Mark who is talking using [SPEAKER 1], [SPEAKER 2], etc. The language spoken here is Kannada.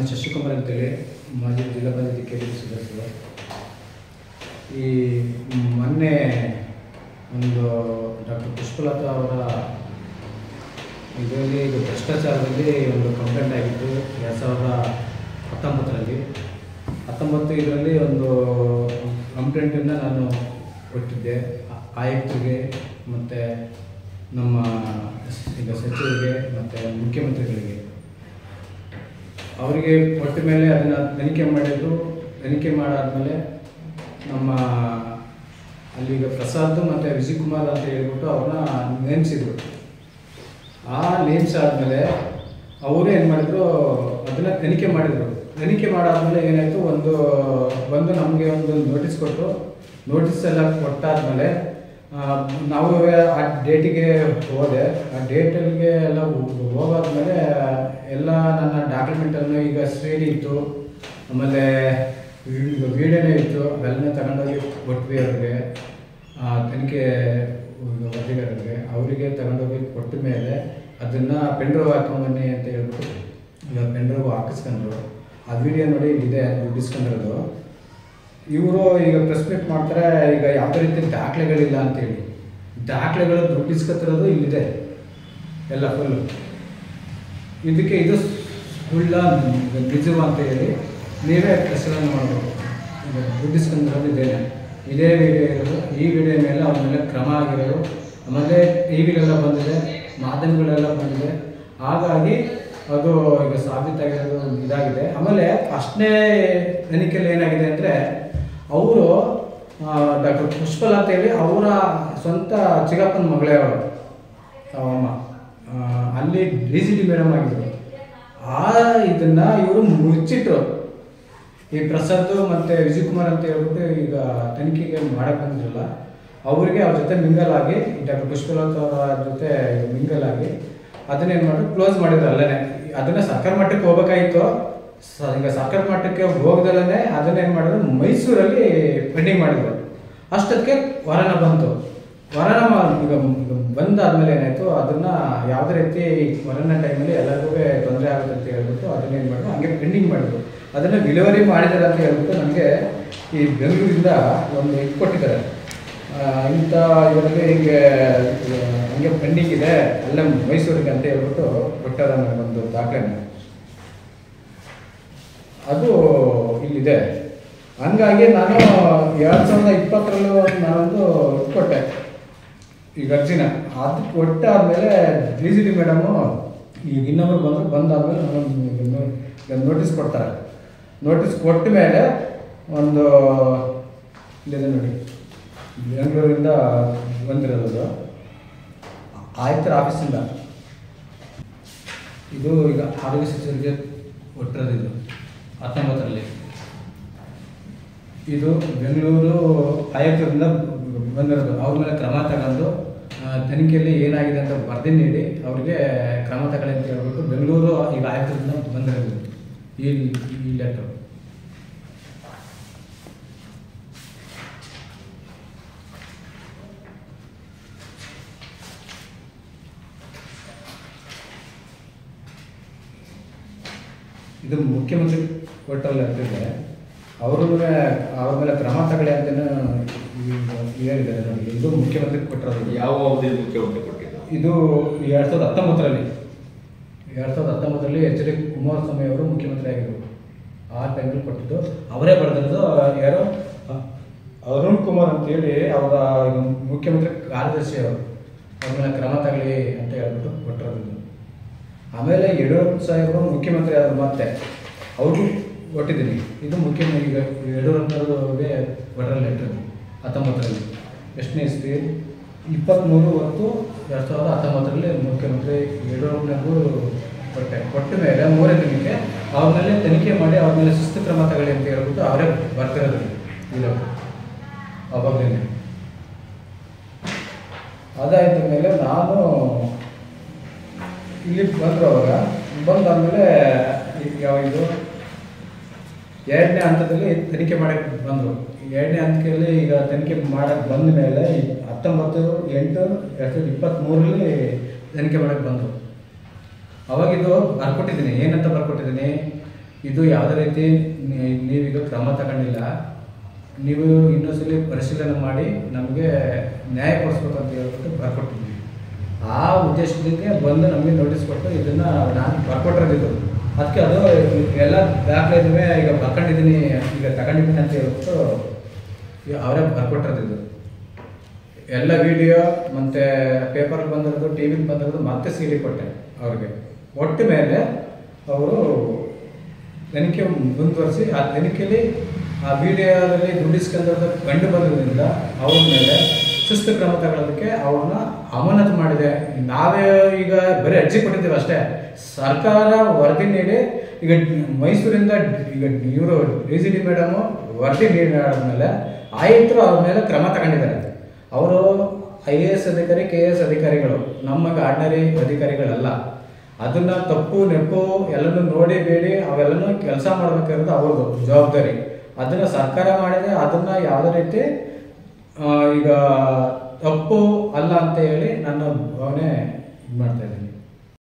[SPEAKER 1] ಶಶಿಕುಮಾರ್ ಅಂತೇಳಿ ಮಾಜಿ ಜಿಲ್ಲಾ ಪಂಚಾಯತಿ ಕೆ ಡಿ ಸದಸ್ಯರು ಈ ಮೊನ್ನೆ ಒಂದು ಡಾಕ್ಟರ್ ಪುಷ್ಪಲತಾ ಅವರ ಇದರಲ್ಲಿ ಇದು ಭ್ರಷ್ಟಾಚಾರದಲ್ಲಿ ಒಂದು ಕಂಪ್ಲೇಂಟ್ ಆಗಿತ್ತು ಎರಡು ಸಾವಿರದ ಹತ್ತೊಂಬತ್ತರಲ್ಲಿ ಹತ್ತೊಂಬತ್ತು ಇದರಲ್ಲಿ ಒಂದು ಕಂಪ್ಲೇಂಟನ್ನು ನಾನು ಕೊಟ್ಟಿದ್ದೆ ಆ- ಆಯುಕ್ತರಿಗೆ ಮತ್ತು ನಮ್ಮ ಈಗ ಸಚಿವರಿಗೆ ಮತ್ತು ಮುಖ್ಯಮಂತ್ರಿಗಳಿಗೆ ಅವರಿಗೆ ಕೊಟ್ಟ ಮೇಲೆ ಅದನ್ನು ತನಿಖೆ ಮಾಡಿದ್ರು ತನಿಖೆ ಮಾಡಾದ್ಮೇಲೆ ನಮ್ಮ ಅಲ್ಲಿಗ ಪ್ರಸಾದ್ ಮತ್ತು ವಿಜಯ್ ಕುಮಾರ್ ಅಂತ ಹೇಳ್ಬಿಟ್ಟು ಅವ್ರನ್ನ ನೇಮಿಸಿದ್ರು ಆ ನೇಮ್ಸ್ ಆದಮೇಲೆ ಅವರು ಏನು ಮಾಡಿದ್ರು ಅದನ್ನ ತನಿಖೆ ಮಾಡಿದರು ತನಿಖೆ ಮಾಡಾದ್ಮೇಲೆ ಏನಾಯಿತು ಒಂದು ಬಂದು ನಮಗೆ ಒಂದು ನೋಟಿಸ್ ಕೊಟ್ಟರು ನೋಟಿಸ್ ಎಲ್ಲ ಕೊಟ್ಟಾದ್ಮೇಲೆ ಆ, ನಾವು ಆ ಡೇಟಿಗೆ ಹೋದೆ ಆ ಡೇಟಲ್ಲಿಗೆ ಎಲ್ಲ ಹೋ- ಹೋಗಾದ್ಮೇಲೆ ಎಲ್ಲ ನನ್ನ ಡಾಕ್ಯುಮೆಂಟನ್ನು ಈಗ ಶ್ರೇಣಿ ಇತ್ತು ಆಮೇಲೆ ವೀಡಿಯೋನೇ ಇತ್ತು ಅವೆಲ್ಲನೇ ತಗೊಂಡೋಗಿ ಕೊಟ್ವಿ ಅವ್ರಿಗೆ ಆ, ತನಿಖೆ ವರದಿಗಾರರಿಗೆ ಅವರಿಗೆ ತಗೊಂಡೋಗಿ ಕೊಟ್ಟ ಮೇಲೆ ಅದನ್ನು ಪೆಂಡ್ರೈವ್ ಹಾಕೊಂಬನ್ನಿ ಅಂತ ಹೇಳ್ಬಿಟ್ಟು ಈಗ ಪೆಂಡ್ರೈವ್ ಹಾಕಿಸ್ಕೊಂಡ್ರು ಆ ವಿಡಿಯೋ ನೋಡಿ ಇದೆ ದುಡ್ಡಿಸ್ಕೊಂಡಿರೋದು ಇವರು ಈಗ ಪ್ರೆಸ್ ಮೀಟ್ ಮಾಡ್ತಾರೆ ಈಗ ಯಾವುದೇ ರೀತಿ ದಾಖಲೆಗಳಿಲ್ಲ ಅಂತೇಳಿ ದಾಖಲೆಗಳು ದುಡ್ಡಿಸ್ಕೊತಿರೋದು ಇಲ್ಲಿದೆ ಎಲ್ಲ ಫುಲ್ಲು ಇದಕ್ಕೆ ಇದು ಸುಳ್ಳ ನಿಜವ ಅಂತ ಹೇಳಿ ನೀವೇ ಪ್ರಶ್ನೆ ಮಾಡಬೇಕು ಈಗ ದುಡ್ಡಿಸ್ಕೊಂಡಿರೋದು ಇದೇನೆ ಇದೇ ವಿಡಿಯೋ ಇರೋದು ಈ ವಿಡಿಯೋ ಮೇಲೆ ಅವ್ರ ಮೇಲೆ ಕ್ರಮ ಆಗಿರೋದು ಆಮೇಲೆ ಟಿ ವಿಲೆಲ್ಲ ಬಂದಿದೆ ಮಾಧ್ಯಮಗಳೆಲ್ಲ ಬಂದಿದೆ ಹಾಗಾಗಿ ಅದು ಈಗ ಸಾಬೀತಾಗಿರೋದು ಇದಾಗಿದೆ ಆಮೇಲೆ ಅಷ್ಟನೇ ತನಿಖೆಯಲ್ಲಿ ಏನಾಗಿದೆ ಅಂದರೆ ಅವರು ಡಾಕ್ಟರ್ ಪುಷ್ಪಲಾ ಅಂತೇಳಿ ಅವರ ಸ್ವಂತ ಚಿಕ್ಕಪ್ಪನ ಮಗಳೇ ಅವಳು ಅವಮ್ಮ ಆ, ಅಲ್ಲಿ ಡಿ ಸಿ ಡಿ ಮೇಡಮ್ ಆಗಿದ್ರು ಆ ಇದನ್ನ ಇವರು ಮುಚ್ಚಿಟ್ರು ಈ ಪ್ರಸಾದ್ ಮತ್ತೆ ವಿಜಯ್ ಕುಮಾರ್ ಅಂತ ಹೇಳ್ಬಿಟ್ಟು ಈಗ ತನಿಖೆಗೆ ಮಾಡಕ್ ಬಂದಿರಲ್ಲ ಅವರಿಗೆ ಅವ್ರ ಜೊತೆ ಮಿಂಗಲ್ ಆಗಿ ಡಾಕ್ಟರ್ ಪುಷ್ಪಲತಾ ಅವರ ಜೊತೆ ಮಿಂಗಲ್ ಆಗಿ ಅದನ್ನೇನು ಮಾಡಿದ್ರು ಕ್ಲೋಸ್ ಮಾಡಿದ್ರು ಅಲ್ಲೇ ಅದನ್ನ ಸರ್ಕಾರ ಮಟ್ಟಕ್ಕೆ ಹೋಗ್ಬೇಕಾಗಿತ್ತು ಸ- ಈಗ ಸರ್ಕಾರ ಮಟ್ಟಕ್ಕೆ ಹೋಗದಲ್ಲೇ ಅದನ್ನೇನು ಮಾಡಿದ್ರು ಮೈಸೂರಲ್ಲಿ ಪೆಂಡಿಂಗ್ ಮಾಡಿದ್ರು ಅಷ್ಟೊತ್ತಿಗೆ ವರನ ಬಂತು ವರನ ಮಾ- ಈಗ ಈಗ ಬಂದಾದ್ಮೇಲೆ ಏನಾಯ್ತು ಅದನ್ನ ಯಾವುದೇ ರೀತಿ ಕೊರೋನಾ ಟೈಮಲ್ಲಿ ಎಲ್ಲರಿಗೂ ತೊಂದರೆ ಆಗುತ್ತೆ ಅಂತ ಹೇಳ್ಬಿಟ್ಟು ಅದನ್ನ ಏನು ಮಾಡಿದ್ರು ಹಂಗೆ ಪೆಂಡಿಂಗ್ ಮಾಡಿದ್ರು ಅದನ್ನ ವಿಲೇವರಿ ಮಾಡಿದ್ದಾರೆ ಅಂತ ಹೇಳ್ಬಿಟ್ಟು ನನಗೆ ಈ ಬೆಂಗಳೂರಿಂದ ಒಂದು ಇದು ಕೊಟ್ಟಿದ್ದಾರೆ ಆ, ಇಂಥ ಇದರಲ್ಲಿ ಹಿಂಗೆ ಆ, ಹಂಗೆ ಪೆಂಡಿಂಗ್ ಇದೆ ಅಲ್ಲೇ ಮೈಸೂರಿಗೆ ಅಂತ ಹೇಳ್ಬಿಟ್ಟು ಕೊಟ್ಟಾರ ನನಗೊಂದು ದಾಖಲೆ ಅದು ಇಲ್ಲಿದೆ ಹಂಗಾಗಿ ನಾನು ಎರಡು ಸಾವಿರದ ಇಪ್ಪತ್ತರಲ್ಲೂ ನಾನೊಂದು ಇದು ಕೊಟ್ಟೆ ಈಗ ಅರ್ಜಿನ ಅದು ಕೊಟ್ಟಾದ್ಮೇಲೆ ಡಿ ಸಿ ಡಿ ಮೇಡಮು ಈಗ ಇನ್ನೊಬ್ರು ಬಂದರು ಬಂದಾದ್ಮೇಲೆ ನನಗೊಂದು ನೋಟಿಸ್ ಕೊಡ್ತಾರೆ ನೋಟಿಸ್ ಕೊಟ್ಟ ಮೇಲೆ ಒಂದು ಇಲ್ಲಿದೆ ನೋಡಿ ಬೆಂಗಳೂರಿಂದ ಬಂದಿರೋದು ಆಯುಕ್ತರ ಆಫೀಸಿಂದ ಇದು ಈಗ ಆರೋಗ್ಯ ಸಚಿವರಿಗೆ ಕೊಟ್ಟಿರೋದು ಇದು ಹತ್ತೊಂಬತ್ತರಲ್ಲಿ ಇದು ಬೆಂಗಳೂರು ಆಯುಕ್ತರಿಂದ ಬಂದಿರೋದು ಅವ್ರ ಮೇಲೆ ಕ್ರಮ ತಗೊಂಡು ಆ, ತನಿಖೆಯಲ್ಲಿ ಏನಾಗಿದೆ ಅಂತ ವರದಿ ನೀಡಿ ಅವರಿಗೆ ಕ್ರಮ ತಗೊಳ್ಳಿ ಅಂತ ಹೇಳ್ಬಿಟ್ಟು ಬೆಂಗಳೂರು ಈಗ ಆಯುಕ್ತರಿಂದ ಬಂದಿರೋದು ಈ ಈ ಲೆಟ್ರು ಇದು ಮುಖ್ಯಮಂತ್ರಿ ಕೊಟ್ಟಲ್ಲಿ ಇರ್ತಿದೆ ಅವ್ರ ಮೇಲೆ ಅವ್ರ ಮೇಲೆ ಕ್ರಮ ತಗೊಳ್ಳಿ ಅಂತ ಹೇಳಿದ್ದಾರೆ ನೋಡಿ ಇದು ಮುಖ್ಯಮಂತ್ರಿ ಕೊಟ್ಟಿರೋದು
[SPEAKER 2] ಯಾವ ಅವಧಿಯಲ್ಲಿ ಮುಖ್ಯಮಂತ್ರಿ ಕೊಟ್ಟಿದ್ದು
[SPEAKER 1] ಇದು ಎರಡು ಸಾವಿರದ ಹತ್ತೊಂಬತ್ತರಲ್ಲಿ ಎರಡು ಸಾವಿರದ ಹತ್ತೊಂಬತ್ತರಲ್ಲಿ ಎಚ್ ಡಿ ಕುಮಾರಸ್ವಾಮಿ ಅವರು ಮುಖ್ಯಮಂತ್ರಿ ಆಗಿದ್ರು ಆ ಟೈಮಲ್ಲಿ ಕೊಟ್ಟಿದ್ದು ಅವರೇ ಬರೆದಿರೋದು ಯಾರು ಅ- ಅರುಣ್ ಕುಮಾರ್ ಅಂತೇಳಿ ಅವರ ಈಗ ಮುಖ್ಯಮಂತ್ರಿ ಕಾರ್ಯದರ್ಶಿ ಅವರು ಅವ್ರ ಮೇಲೆ ಕ್ರಮ ತಗೊಳ್ಳಿ ಅಂತ ಹೇಳ್ಬಿಟ್ಟು ಕೊಟ್ಟಿರೋದು ಇದು. ಆಮೇಲೆ ಯಡಿಯೂರಪ್ಪ ಸಾಹೇಬರು ಮುಖ್ಯಮಂತ್ರಿ ಆದ್ರು ಮತ್ತೆ ಅವ್ರಿಗೂ ಕೊಟ್ಟಿದ್ದೀನಿ ಇದು ಮುಖ್ಯಮಂತ್ರಿ ಈಗ ಯಡಿಯೂರಪ್ಪನವ್ರಿಗೆ ಕೊಟ್ಟರ ಲೆಟ್ರ್ ಹತ್ತೊಂಬತ್ತರಲ್ಲಿ ಎಷ್ಟನೇ ಇಸ್ವಿ ಇಪ್ಪತ್ತ್ಮೂರು ಹೊತ್ತು ಎರಡು ಸಾವಿರದ ಹತ್ತೊಂಬತ್ತರಲ್ಲಿ ಮುಖ್ಯಮಂತ್ರಿ ಯಡಿಯೂರಪ್ಪನವ್ರಿಗೂ ಕೊಟ್ಟೆ ಕೊಟ್ಟ ಮೇಲೆ ಮೂರನೇ ತನಿಖೆ ಅವ್ರ ಮೇಲೆ ತನಿಖೆ ಮಾಡಿ ಅವ್ರ ಮೇಲೆ ಶಿಸ್ತು ಕ್ರಮ ತಗೊಳ್ಳಿ ಅಂತ ಹೇಳ್ಬಿಟ್ಟು ಅವರೇ ಬರ್ತಿರೋದು ಇಲ್ಲ ಅವಾಗಲೇ ಅದಾಯ್ತ ಮೇಲೆ ನಾನು ಇಲ್ಲಿ ಬಂದರು ಅವಾಗ ಬಂದಾದ್ಮೇಲೆ ಈಗ ಯಾವ ಇದು ಎರಡನೇ ಹಂತದಲ್ಲಿ ತನಿಖೆ ಮಾಡಕ್ಕೆ ಬಂದರು ಎರಡನೇ ಹಂತದಲ್ಲಿ ಈಗ ತನಿಖೆ ಮಾಡಕ್ಕೆ ಬಂದ ಮೇಲೆ ಹತ್ತೊಂಬತ್ತು ಎಂಟು ಎರಡು ಸಾವಿರದ ಇಪ್ಪತ್ತ್ಮೂರರಲ್ಲಿ ತನಿಖೆ ಮಾಡಕ್ಕೆ ಬಂದರು ಅವಾಗಿದು ಬರ್ಕೊಟ್ಟಿದ್ದೀನಿ ಏನಂತ ಬರ್ಕೊಟ್ಟಿದ್ದೀನಿ ಇದು ಯಾವುದೇ ರೀತಿ ನೀ- ನೀವೀಗ ಕ್ರಮ ತಗೊಂಡಿಲ್ಲ ನೀವು ಇನ್ನೊಂದ್ಸಲಿ ಪರಿಶೀಲನೆ ಮಾಡಿ ನಮಗೆ ನ್ಯಾಯ ಕೊಡಿಸ್ಬೇಕು ಅಂತ ಹೇಳ್ಬಿಟ್ಟು ಬರ್ಕೊಟ್ಟಿದ್ವಿ ಆ ಉದ್ದೇಶದಿಂದ ಬಂದು ನಮಗೆ ನೋಟಿಸ್ ಕೊಟ್ಟು ಇದನ್ನು ನಾನು ಬರ್ಕೊಟ್ಟಿರೋದಿದ್ದು ಅದಕ್ಕೆ ಅದು ಎಲ್ಲ ದಾಖಲೆ ಇದುವೆ ಈಗ ಬರ್ಕೊಂಡಿದ್ದೀನಿ ಈಗ ತಗೊಂಡಿದ್ದೀನಿ ಅಂತ ಹೇಳ್ಬಿಟ್ಟು ಈಗ ಅವರೇ ಬರ್ಕೊಟ್ಟಿರೋದಿದ್ದು ಎಲ್ಲ ವಿಡಿಯೋ ಮತ್ತು ಪೇಪರ್ ಬಂದಿರೋದು ಟಿ ವಿಲಿ ಬಂದಿರೋದು ಮತ್ತೆ ಸಿ ಡಿ ಕೊಟ್ಟೆ ಅವ್ರಿಗೆ ಒಟ್ಟು ಮೇಲೆ ಅವರು ತನಿಖೆ ಮುಂದುವರಿಸಿ ಆ ತನಿಖೆಯಲ್ಲಿ ಆ ವಿಡಿಯೋದಲ್ಲಿ ದುಡ್ಡಿಸ್ಕೊಂಡಿರೋದು ಕಂಡು ಬಂದಿರೋದ್ರಿಂದ ಅವ್ರ ಮೇಲೆ ಶಿಸ್ತು ಕ್ರಮ ತಗೊಳ್ಳೋದಕ್ಕೆ ಅವ್ರನ್ನ ಅಮಾನತು ಮಾಡಿದೆ ನಾವೇ ಈಗ ಬರೀ ಅರ್ಜಿ ಕೊಟ್ಟಿದ್ದೀವಿ ಅಷ್ಟೇ ಸರ್ಕಾರ ವರದಿ ನೀಡಿ ಈಗ ಮೈಸೂರಿಂದ ಈಗ ಇವರು ಡಿ ಸಿ ಡಿ ಮೇಡಮು ವರದಿ ನೀಡಾದ್ಮೇಲೆ ಆಯುಕ್ತರು ಅವ್ರ ಮೇಲೆ ಕ್ರಮ ತಗೊಂಡಿದ್ದಾರೆ ಅವರು ಐ ಎ ಎಸ್ ಅಧಿಕಾರಿ ಕೆ ಎಸ್ ಅಧಿಕಾರಿಗಳು ನಮಗೆ ಆರ್ಡಿನರಿ ಅಧಿಕಾರಿಗಳಲ್ಲ ಅದನ್ನ ತಪ್ಪು ನೆಪ್ಪು ಎಲ್ಲನೂ ನೋಡಿ ಬೇಡಿ ಅವೆಲ್ಲನೂ ಕೆಲಸ ಮಾಡ್ಬೇಕಾಗಿರೋದು ಅವ್ರದ್ದು ಜವಾಬ್ದಾರಿ ಅದನ್ನ ಸರ್ಕಾರ ಮಾಡಿದೆ ಅದನ್ನ ಯಾವುದೇ ರೀತಿ ಆ, ಈಗ ತಪ್ಪು ಅಲ್ಲ ಅಂತ ಹೇಳಿ ನಾನು ಭಾವನೆ ಇದು ಮಾಡ್ತಾ ಇದ್ದೀನಿ